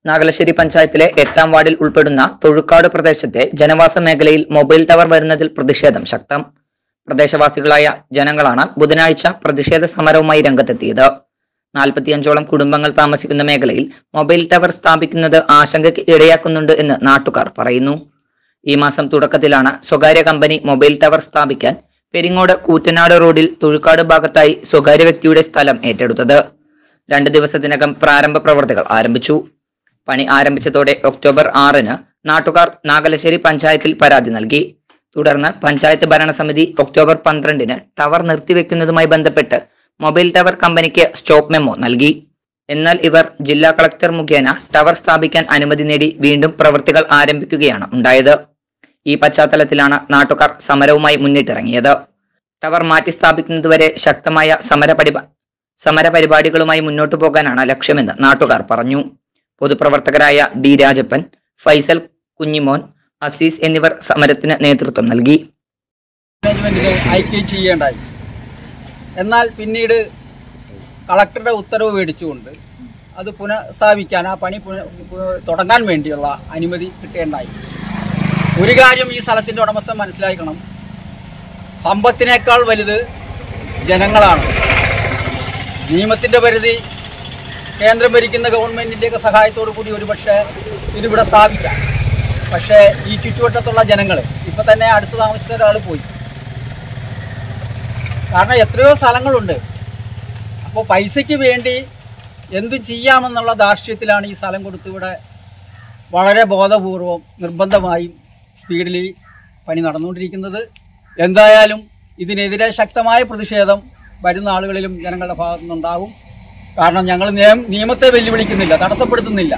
നാഗലശ്ശേരി പഞ്ചായത്തിലെ എട്ടാം വാർഡിൽ ഉൾപ്പെടുന്ന തൊഴുക്കാട് പ്രദേശത്തെ ജനവാസ മേഖലയിൽ മൊബൈൽ ടവർ വരുന്നതിൽ പ്രതിഷേധം ശക്തം പ്രദേശവാസികളായ ജനങ്ങളാണ് ബുധനാഴ്ച പ്രതിഷേധ സമരവുമായി രംഗത്തെത്തിയത് നാൽപ്പത്തിയഞ്ചോളം കുടുംബങ്ങൾ താമസിക്കുന്ന മേഖലയിൽ മൊബൈൽ ടവർ സ്ഥാപിക്കുന്നത് ആശങ്കയ്ക്ക് ഇടയാക്കുന്നുണ്ട് എന്ന് നാട്ടുകാർ പറയുന്നു ഈ മാസം തുടക്കത്തിലാണ് സ്വകാര്യ കമ്പനി മൊബൈൽ ടവർ സ്ഥാപിക്കാൻ പെരിങ്ങോട് കൂറ്റനാട് റോഡിൽ തൊഴുക്കാട് ഭാഗത്തായി സ്വകാര്യ വ്യക്തിയുടെ സ്ഥലം ഏറ്റെടുത്തത് രണ്ട് ദിവസത്തിനകം പ്രാരംഭ പ്രവർത്തികൾ ആരംഭിച്ചു പണി ആരംഭിച്ചതോടെ ഒക്ടോബർ ആറിന് നാട്ടുകാർ നാഗലശ്ശേരി പഞ്ചായത്തിൽ പരാതി നൽകി തുടർന്ന് പഞ്ചായത്ത് ഭരണസമിതി ഒക്ടോബർ പന്ത്രണ്ടിന് ടവർ നിർത്തിവെക്കുന്നതുമായി ബന്ധപ്പെട്ട് മൊബൈൽ ടവർ കമ്പനിക്ക് സ്റ്റോപ്പ് മെമ്മോ നൽകി എന്നാൽ ഇവർ ജില്ലാ കളക്ടർ മുഖേന ടവർ സ്ഥാപിക്കാൻ അനുമതി നേടി വീണ്ടും പ്രവൃത്തികൾ ആരംഭിക്കുകയാണ് ഉണ്ടായത് ഈ പശ്ചാത്തലത്തിലാണ് നാട്ടുകാർ സമരവുമായി മുന്നിട്ടിറങ്ങിയത് ടവർ മാറ്റി സ്ഥാപിക്കുന്നതുവരെ ശക്തമായ സമര പരിപാ സമര പരിപാടികളുമായി മുന്നോട്ടു പോകാനാണ് ലക്ഷ്യമെന്ന് നാട്ടുകാർ പറഞ്ഞു പൊതുപ്രവർത്തകരായ ഡി രാജപ്പൻ ഫൈസൽ കുഞ്ഞിമോൻ അസീസ് എന്നിവർ സമരത്തിന് നേതൃത്വം നൽകി മാനേജ്മെന്റിനെ അയക്കുകയും ചെയ്യേണ്ടായി എന്നാൽ പിന്നീട് കളക്ടറുടെ ഉത്തരവ് മേടിച്ചുകൊണ്ട് അത് പുനഃസ്ഥാപിക്കാൻ ആ പണി പുന പു- തുടങ്ങാൻ വേണ്ടിയുള്ള അനുമതി കിട്ടേണ്ടായി ഒരു കാര്യം ഈ സ്ഥലത്തിൻ്റെ ഉടമസ്ഥൻ മനസ്സിലാക്കണം സമ്പത്തിനേക്കാൾ വലുത് ജനങ്ങളാണ് നിയമത്തിൻ്റെ പരിധി കേന്ദ്രം ഭരിക്കുന്ന ഗവൺമെൻറ്റിൻ്റെയൊക്കെ സഹായത്തോടു കൂടി ഒരുപക്ഷെ ഇതിവിടെ സ്ഥാപിക്കാം പക്ഷേ ഈ ചുറ്റുവട്ടത്തുള്ള ജനങ്ങൾ ഇപ്പം തന്നെ അടുത്ത് താമസിച്ച ഒരാൾ പോയി കാരണം എത്രയോ സ്ഥലങ്ങളുണ്ട് അപ്പോൾ പൈസയ്ക്ക് വേണ്ടി എന്ത് ചെയ്യാമെന്നുള്ള ധാർഷ്ട്യത്തിലാണ് ഈ സ്ഥലം കൊടുത്ത് ഇവിടെ വളരെ ബോധപൂർവം നിർബന്ധമായും സ്പീഡിൽ പണി നടന്നുകൊണ്ടിരിക്കുന്നത് എന്തായാലും ഇതിനെതിരെ ശക്തമായ പ്രതിഷേധം വരുന്ന ആളുകളിലും ജനങ്ങളുടെ ഭാഗത്തു നിന്നുണ്ടാകും കാരണം ഞങ്ങൾ നിയം- നിയമത്തെ വെല്ലുവിളിക്കുന്നില്ല തടസ്സപ്പെടുത്തുന്നില്ല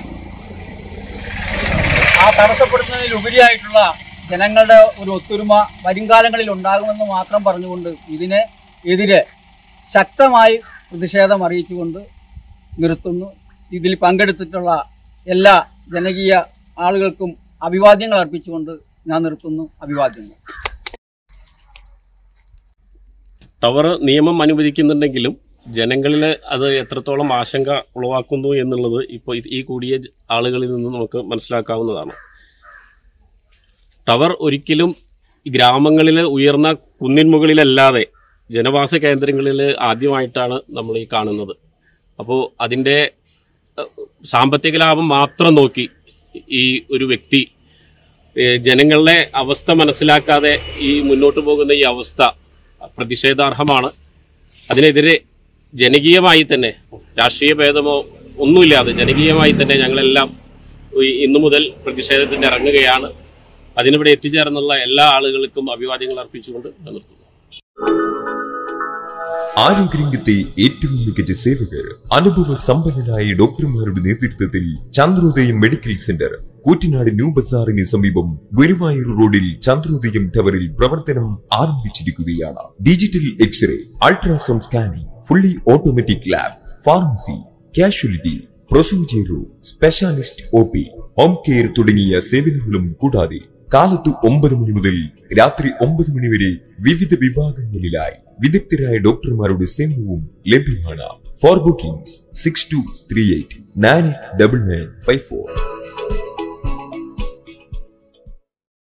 ആ തടസ്സപ്പെടുത്തുന്നതിലുപരിയായിട്ടുള്ള ജനങ്ങളുടെ ഒരു ഒത്തൊരുമ വരുംകാലങ്ങളിൽ ഉണ്ടാകുമെന്ന് മാത്രം പറഞ്ഞുകൊണ്ട് ഇതിന് എതിരെ ശക്തമായി പ്രതിഷേധം അറിയിച്ചുകൊണ്ട് നിർത്തുന്നു ഇതിൽ പങ്കെടുത്തിട്ടുള്ള എല്ലാ ജനകീയ ആളുകൾക്കും അഭിവാദ്യങ്ങൾ അർപ്പിച്ചുകൊണ്ട് ഞാൻ നിർത്തുന്നു അഭിവാദ്യങ്ങൾ ടവർ നിയമം അനുവദിക്കുന്നുണ്ടെങ്കിലും ജനങ്ങളിൽ അത് എത്രത്തോളം ആശങ്ക ഉളവാക്കുന്നു എന്നുള്ളത് ഇപ്പോൾ ഈ കൂടിയ ജ- ആളുകളിൽ നിന്ന് നമുക്ക് മനസ്സിലാക്കാവുന്നതാണ് ടവർ ഒരിക്കലും ഗ്രാമങ്ങളിൽ ഉയർന്ന കുന്നിൻ മുകളിലല്ലാതെ ജനവാസ കേന്ദ്രങ്ങളിൽ ആദ്യമായിട്ടാണ് നമ്മൾ ഈ കാണുന്നത് അപ്പോൾ അതിൻ്റെ ഏഹ്, സാമ്പത്തിക ലാഭം മാത്രം നോക്കി ഈ ഒരു വ്യക്തി ഏഹ്, ജനങ്ങളുടെ അവസ്ഥ മനസ്സിലാക്കാതെ ഈ മുന്നോട്ട് പോകുന്ന ഈ അവസ്ഥ പ്രതിഷേധാർഹമാണ് അതിനെതിരെ ജനകീയമായി തന്നെ രാഷ്ട്രീയ ഭേദമോ ഒന്നുമില്ലാതെ ജനകീയമായി തന്നെ ഞങ്ങളെല്ലാം ഈ ഇന്നു മുതൽ പ്രതിഷേധത്തിന് ഇറങ്ങുകയാണ് അതിനിവിടെ എത്തിച്ചേർന്നുള്ള എല്ലാ ആളുകൾക്കും അഭിവാദ്യങ്ങൾ അർപ്പിച്ചുകൊണ്ട് ഞാൻ നിർത്തുന്നു ആരോഗ്യരംഗത്തെ ഏറ്റവും മികച്ച സേവകർ അനുഭവ സമ്പന്നരായ ഡോക്ടർമാരുടെ നേതൃത്വത്തിൽ Chandrodayam medical centre Koottanad new ബസാറിന് സമീപം ഗുരുവായൂർ റോഡിൽ ചന്ദ്രോദയം ടവറിൽ പ്രവർത്തനം ആരംഭിച്ചിരിക്കുകയാണ് digital x-ray ultrasound scanning fully automatic lab pharmacy casualty procedure specialist O P home care തുടങ്ങിയ സേവനങ്ങളും കൂടാതെ കാലത്ത് ഒമ്പത് മണി മുതൽ രാത്രി ഒമ്പത് മണി വരെ വിവിധ വിഭാഗങ്ങളിലായി വിദഗ്ധരായ ഡോക്ടർമാരുടെ സേവനവും ലഭ്യമാണ് for bookings six two three eight nine double nine five four